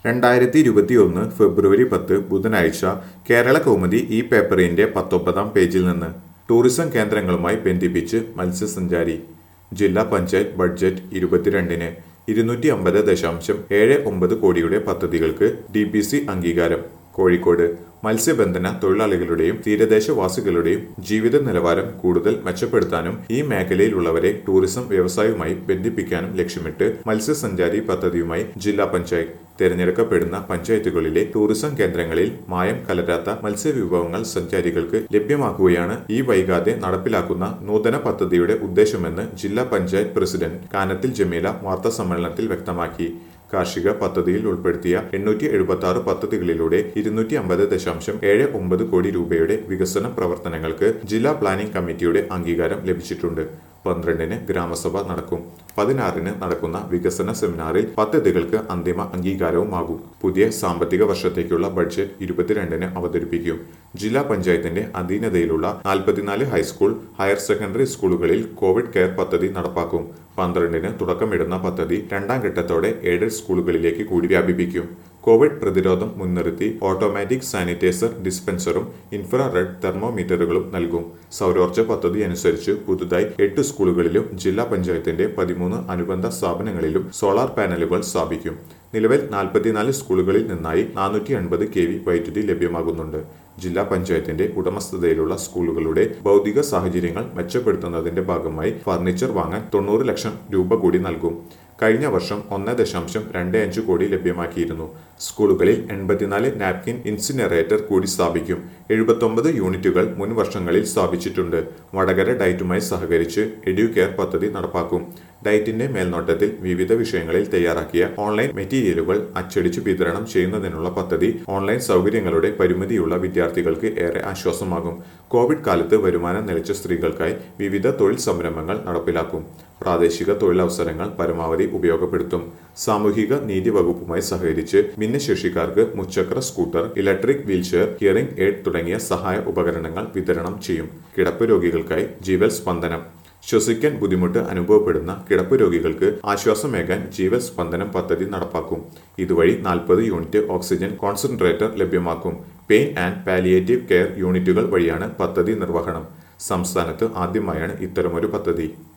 രണ്ടായിരത്തി ഇരുപത്തിയൊന്ന് ഫെബ്രുവരി പത്ത് ബുധനാഴ്ച കേരള കൗമുദി ഈ പേപ്പറിന്റെ പത്തൊമ്പതാം പേജിൽ നിന്ന് ടൂറിസം കേന്ദ്രങ്ങളുമായി ബന്ധിപ്പിച്ച് മത്സ്യസഞ്ചാരി ജില്ലാ പഞ്ചായത്ത് ബഡ്ജറ്റ് ഇരുപത്തിരണ്ടിന് ഇരുന്നൂറ്റി അമ്പത് ദശാംശം ഏഴ് ഒമ്പത് കോടിയുടെ പദ്ധതികൾക്ക് ഡി പി സി അംഗീകാരം കോഴിക്കോട് മത്സ്യബന്ധന തൊഴിലാളികളുടെയും തീരദേശവാസികളുടെയും ജീവിത നിലവാരം കൂടുതൽ മെച്ചപ്പെടുത്താനും ഈ മേഖലയിലുള്ളവരെ ടൂറിസം വ്യവസായവുമായി ബന്ധിപ്പിക്കാനും ലക്ഷ്യമിട്ട് മത്സ്യസഞ്ചാരി പദ്ധതിയുമായി ജില്ലാ പഞ്ചായത്ത് തിരഞ്ഞെടുക്കപ്പെടുന്ന പഞ്ചായത്തുകളിലെ ടൂറിസം കേന്ദ്രങ്ങളിൽ മായം കലരാത്ത മത്സ്യവിഭവങ്ങൾ സഞ്ചാരികൾക്ക് ലഭ്യമാക്കുകയാണ് ഈ വൈകാതെ നടപ്പിലാക്കുന്ന നൂതന പദ്ധതിയുടെ ഉദ്ദേശമെന്ന് ജില്ലാ പഞ്ചായത്ത് പ്രസിഡന്റ് കാനത്തിൽ ജമീല വാർത്താ സമ്മേളനത്തിൽ വ്യക്തമാക്കി കാർഷിക പദ്ധതിയിൽ ഉൾപ്പെടുത്തിയ എണ്ണൂറ്റി എഴുപത്തി ആറ് പദ്ധതികളിലൂടെ ഇരുന്നൂറ്റി അമ്പത് ദശാംശം ഏഴ് ഒമ്പത് കോടി രൂപയുടെ വികസന പ്രവർത്തനങ്ങൾക്ക് ജില്ലാ പ്ലാനിംഗ് കമ്മിറ്റിയുടെ അംഗീകാരം ലഭിച്ചിട്ടുണ്ട് പന്ത്രണ്ടിന് ഗ്രാമസഭ നടക്കും പതിനാറിന് നടക്കുന്ന വികസന സെമിനാറിൽ പദ്ധതികൾക്ക് അന്തിമ അംഗീകാരവുമാകും പുതിയ സാമ്പത്തിക വർഷത്തേക്കുള്ള ബഡ്ജറ്റ് ഇരുപത്തിരണ്ടിന് അവതരിപ്പിക്കും ജില്ലാ പഞ്ചായത്തിന്റെ അധീനതയിലുള്ള നാൽപ്പത്തിനാല് ഹൈസ്കൂൾ ഹയർ സെക്കൻഡറി സ്കൂളുകളിൽ കോവിഡ് കെയർ പദ്ധതി നടപ്പാക്കും പന്ത്രണ്ടിന് തുടക്കമിടുന്ന പദ്ധതി രണ്ടാം ഘട്ടത്തോടെ എയ്ഡഡ് സ്കൂളുകളിലേക്ക് കൂടി വ്യാപിപ്പിക്കും കോവിഡ് പ്രതിരോധം മുൻനിർത്തി ഓട്ടോമാറ്റിക് സാനിറ്റൈസർ ഡിസ്പെൻസറും ഇൻഫ്രാറെഡ് തെർമോമീറ്ററുകളും നൽകും സൗരോർജ്ജ പദ്ധതി അനുസരിച്ച് പുതുതായി എട്ട് സ്കൂളുകളിലും ജില്ലാ പഞ്ചായത്തിന്റെ പതിമൂന്ന് അനുബന്ധ സ്ഥാപനങ്ങളിലും സോളാർ പാനലുകൾ സ്ഥാപിക്കും നിലവിൽ നാൽപ്പത്തിനാല് സ്കൂളുകളിൽ നിന്നായി നാനൂറ്റി അൻപത് കെ വി വൈദ്യുതി ലഭ്യമാകുന്നുണ്ട് ജില്ലാ പഞ്ചായത്തിന്റെ ഉടമസ്ഥതയിലുള്ള സ്കൂളുകളുടെ ഭൗതിക സാഹചര്യങ്ങൾ മെച്ചപ്പെടുത്തുന്നതിന്റെ ഭാഗമായി ഫർണിച്ചർ വാങ്ങാൻ തൊണ്ണൂറ് ലക്ഷം രൂപ കൂടി നൽകും കഴിഞ്ഞ വർഷം ഒന്ന് ദശാംശം രണ്ട് അഞ്ച് കോടി ലഭ്യമാക്കിയിരുന്നു സ്കൂളുകളിൽ എൺപത്തിനാല് നാപ്കിൻ ഇൻസിനറേറ്റർ കൂടി സ്ഥാപിക്കും എഴുപത്തൊമ്പത് യൂണിറ്റുകൾ മുൻ വർഷങ്ങളിൽ സ്ഥാപിച്ചിട്ടുണ്ട് വടകര ഡയറ്റുമായി സഹകരിച്ച് എഡ്യൂകെയർ പദ്ധതി നടപ്പാക്കും ഡയറ്റിന്റെ മേൽനോട്ടത്തിൽ വിവിധ വിഷയങ്ങളിൽ തയ്യാറാക്കിയ ഓൺലൈൻ മെറ്റീരിയലുകൾ അച്ചടിച്ച് വിതരണം ചെയ്യുന്നതിനുള്ള പദ്ധതി ഓൺലൈൻ സൗകര്യങ്ങളുടെ പരിമിതിയുള്ള വിദ്യാർത്ഥികൾക്ക് ഏറെ ആശ്വാസമാകും കോവിഡ് കാലത്ത് വരുമാനം നിലച്ച സ്ത്രീകൾക്കായി വിവിധ തൊഴിൽ സംരംഭങ്ങൾ നടപ്പിലാക്കും പ്രാദേശിക തൊഴിലവസരങ്ങൾ പരമാവധി ഉപയോഗപ്പെടുത്തും സാമൂഹിക നീതി വകുപ്പുമായി സഹകരിച്ച് ഭിന്നശേഷിക്കാർക്ക് മുച്ചക്ര scooter electric wheelchair hearing aid തുടങ്ങിയ സഹായ ഉപകരണങ്ങൾ വിതരണം ചെയ്യും കിടപ്പ് രോഗികൾക്കായി ജീവൽ സ്പന്ദനം ശ്വസിക്കാൻ ബുദ്ധിമുട്ട് അനുഭവപ്പെടുന്ന കിടപ്പ് രോഗികൾക്ക് ആശ്വാസമേകാൻ ജീവൽ സ്പന്ദനം പദ്ധതി നടപ്പാക്കും ഇതുവഴി നാൽപ്പത് യൂണിറ്റ് ഓക്സിജൻ കോൺസെൻട്രേറ്റർ ലഭ്യമാക്കും പെയിൻ ആൻഡ് പാലിയേറ്റീവ് കെയർ യൂണിറ്റുകൾ വഴിയാണ് പദ്ധതി നിർവഹണം സംസ്ഥാനത്ത് ആദ്യമായാണ് ഇത്തരമൊരു പദ്ധതി